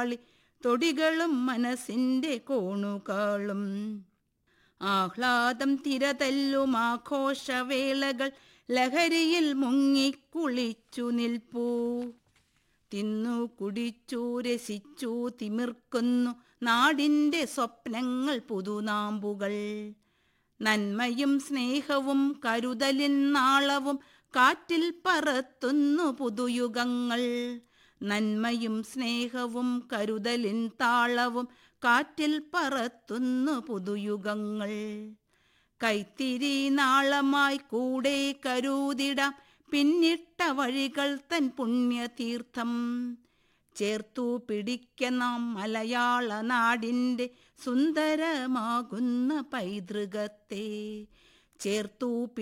താളി തൊടികളും മനസ്സിൻ്റെ കോണുകളും ആഹ്ലാദം തിരതല്ലും ആഘോഷവേളകൾ ലഹരിയിൽ മുങ്ങിക്കുളിച്ചു നിൽപ്പൂ തിന്നു കുടിച്ചു രസിച്ചു തിമിർക്കുന്നു നാടിൻ്റെ സ്വപ്നങ്ങൾ പുതുനാമ്പുകൾ നന്മയും സ്നേഹവും കരുതലിൻ നാളവും കാറ്റിൽ പറത്തുന്നു പുതുയുഗങ്ങൾ നന്മയും സ്നേഹവും കരുതലിൻ താളവും കാറ്റിൽ പറത്തുന്നു പുതുയുഗങ്ങൾ കൈത്തിരി നാളമായി കൂടെ കരുതിടാം പിന്നിട്ട വഴികൾ തൻ പുണ്യതീർത്ഥം ചേർത്തു പിടിക്ക നാം മലയാള നാടിൻ്റെ സുന്ദരമാകുന്ന പൈതൃകത്തെ ചേർത്തു